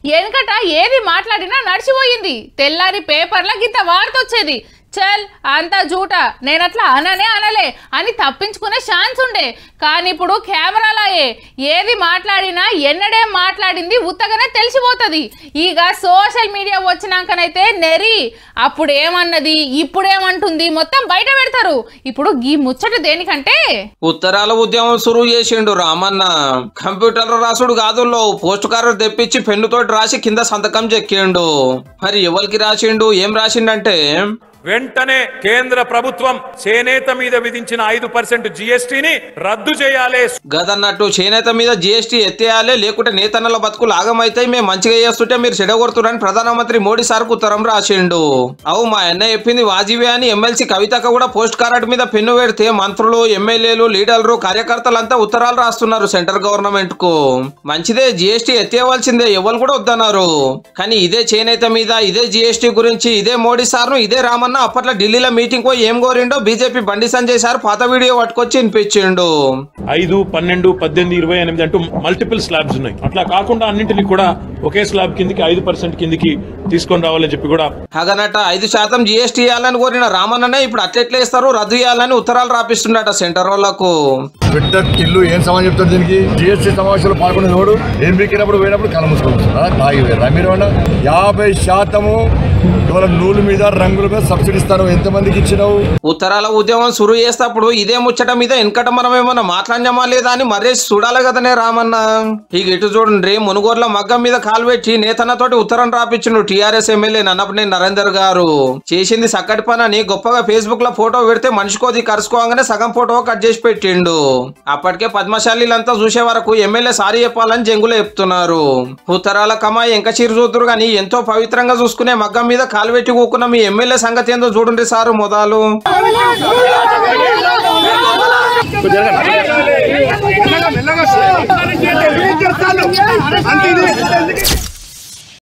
వెనకట ఏది మాట్లాడినా నడిచిపోయింది తెల్లారి పేపర్ల గింత వార్తొచ్చేది చల్ అంతా జూట నేనట్లా అననే అనలే అని తప్పించుకునే ఛాన్స్ ఉండే కానీ ఇప్పుడు కెమెరాలాయే ఏది మాట్లాడినా ఎన్నడేం మాట్లాడింది ఉత్తగానే తెలిసిపోతుంది ఇక సోషల్ మీడియా వచ్చినాకనైతే నెరి అప్పుడు ఏమన్నది ఇప్పుడేమంటుంది మొత్తం బయట పెడతారు ఇప్పుడు ఈ ముచ్చట దేనికంటే ఉత్తరాల ఉద్యమం సురువు చేసిండు రామన్న కంప్యూటర్ రాసుడు కాదుల్లో పోస్ట్ కార్డు తెప్పించి పెన్నుతోటి రాసి కింద సంతకం చెక్కిండు మరి ఎవరికి రాసిండు ఏం రాసిండంటే వెంటనే కేంద్ర ప్రభుత్వం చేనేత మీద విధించిన ఐదు పర్సెంట్ జిఎస్టిని రద్దు చేయాలి గదన్నట్టు చేనేత మీద జిఎస్టీ ఎత్తేయాలి లేకుంటే నేతన్నల బతుకులు ఆగమైతాయి మేము మంచిగా చేస్తుంటే మీరు చెడగొడుతున్నారని ప్రధానమంత్రి మోడీ సార్కు ఉత్తరం రాసిండు అవు మా అన్న చెప్పింది వాజివే అని ఎమ్మెల్సీ కవితక కూడా పోస్ట్ కార్డ్ మీద పెన్ను పెడితే మంత్రులు ఎమ్మెల్యేలు లీడర్లు కార్యకర్తలంతా ఉత్తరాలు రాస్తున్నారు సెంట్రల్ గవర్నమెంట్ కు మంచిదే జిఎస్టీ ఎత్తేయవలసిందే ఎవరు కూడా వద్దన్నారు కానీ ఇదే చేనేత మీద ఇదే జిఎస్టీ గురించి ఇదే మోడీ సార్ను ఇదే రామన్న అప్పట్లో ఢిల్లీలో మీటింగ్ పోయి ఏం కోరిండో బీజేపీ బండి సంజయ్ సార్ పాత వీడియో పట్టుకొచ్చి వినిపించిండు ఐదు పన్నెండు పద్దెనిమిది ఇరవై ఎనిమిది అంటూ మల్టిపుల్ స్లాబ్స్ ఉన్నాయి అట్లా కాకుండా అన్నింటినీ కూడా ఒకే స్లాబ్ కిందికి ఐదు పర్సెంట్ కిందికి తీసుకొని రావాలని చెప్పి కూడా అగనట ఐదు శాతం జిఎస్టీ ఇవ్వాలని కోరిన రామన్ననే ఇప్పుడు అట్లెట్లే ఇస్తారు రద్దు చేయాలని ఉత్తరాలు రాపిస్తుండట సెంటర్ వాళ్ళకు బిడ్డ ఇల్లు ఏం సమాధానం చెప్తారు దీనికి జిఎస్టీ సమావేశంలో పాల్గొనే వాడు ఏం బీకినప్పుడు పోయినప్పుడు కళ్ళ మూసుకోవచ్చు ఆగిపోయారు మీరు ఏమన్నా యాభై శాతము ఇవాళ నూలు మీద రంగుల మీద సబ్సిడీ ఇస్తాను ఎంతమందికి ఇచ్చినావు ఉత్తరాల ఉద్యమం సురు చేసేటప్పుడు ఇదే ముచ్చట మీద వెనకట మనం ఏమన్నా మాట్లాడినామా లేదా అని మర్రేసి చూడాలి కదనే రామన్న ఇక ఇటు చూడండి మునుగోర్ల మగ్గం మీద కాలు పెట్టి నేతన్నతోటి ఉత్తరం రాపించిండు టీఆర్ఎస్ ఎమ్మెల్యే నన్నపనేని నరేందర్ గారు చేసింది సక్కటి పని అని గొప్పగా ఫేస్బుక్ లో ఫోటో పెడితే మనిషికోది కరుసుకోగానే సగం ఫోటో కట్ చేసి పెట్టిండు అప్పటికే పద్మశాలీలంతా చూసే వరకు ఎమ్మెల్యే సారీ చెప్పాలని జంగులో చెప్తున్నారు ఉత్తరాల కమాయి ఎంక చీర చూద్దరు కానీ ఎంతో పవిత్రంగా చూసుకునే మగ్గం మీద కాలు పెట్టి కూకున్న మీ ఎమ్మెల్యే సంగతి ఏందో చూడండి సారు మొదలు మెల్లగా మెల్లగా